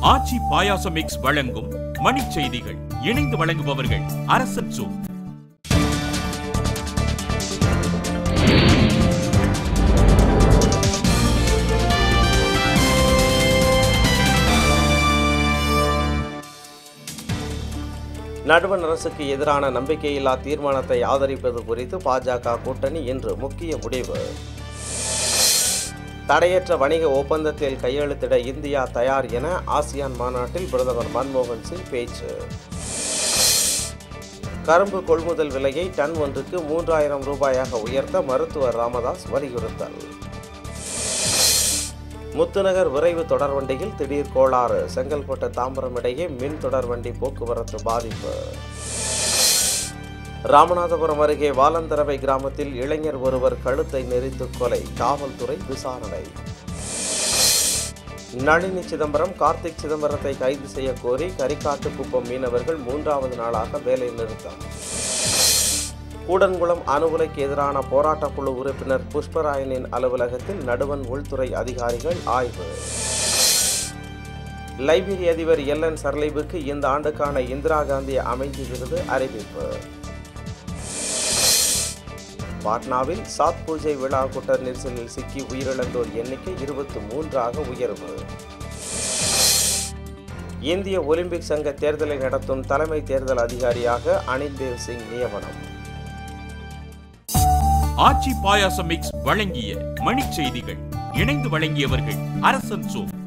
ஆச்சி பாயாச mix வழங்கும் மணிச் செய்திகள் இணைந்து வழங்குபவர்கள் அரசன் சூ நடுவண் அரசுக்கு எதிரான நம்பிக்கையில்லா தீர்மானத்தை ஆதரிப்பது குறித்து பாஜக கூட்டணி இன்று முக்கிய முடிவு தடையற்ற வணிக ஒப்பந்தத்தில் கையெழுத்திட இந்தியா தயார் என ஆசியான் மாநாட்டில் பிரதமர் மன்மோகன் சிங் பேச்சு கரும்பு கொள்முதல் விலையை டன் ஒன்றுக்கு மூன்றாயிரம் ரூபாயாக உயர்த்த மருத்துவர் ராமதாஸ் வலியுறுத்தல் முத்துநகர் விரைவு தொடர்வண்டியில் திடீர் கோளாறு செங்கல்பட்டு தாம்பரம் இடையே மின் தொடர்வண்டி போக்குவரத்து பாதிப்பு ராமநாதபுரம் அருகே வாலந்தரவை கிராமத்தில் இளைஞர் ஒருவர் கழுத்தை நெறித்து கொலை காவல்துறை விசாரணை நளினி சிதம்பரம் கார்த்திக் சிதம்பரத்தை கைது செய்ய கோரி கரிக்காட்டுக்குப்பம் மீனவர்கள் மூன்றாவது நாளாக வேலை நிறுத்தம் கூடன்குளம் அணு உலைக்கு எதிரான போராட்டக் குழு உறுப்பினர் புஷ்பராயனின் அலுவலகத்தில் நடுவன் உள்துறை அதிகாரிகள் ஆய்வு லைபீரிய அதிபர் எல்என் சர்லைபுக்கு இந்த ஆண்டுக்கான இந்திரா காந்தி அமைதி விருது அறிவிப்பு பாட்னாவில் சாத் பூஜை விழா கூட்ட நெரிசலில் சிக்கி உயிரிழந்தோர் எண்ணிக்கை இருபத்தி மூன்றாக உயர்வு இந்திய ஒலிம்பிக் சங்க தேர்தலை நடத்தும் தலைமை தேர்தல் அதிகாரியாக அனில் தேவ் சிங் நியமனம் ஆச்சி பாயாச மிக்ஸ் வழங்கிய மணிச் செய்திகள் இணைந்து வழங்கியவர்கள் அரசன் சூ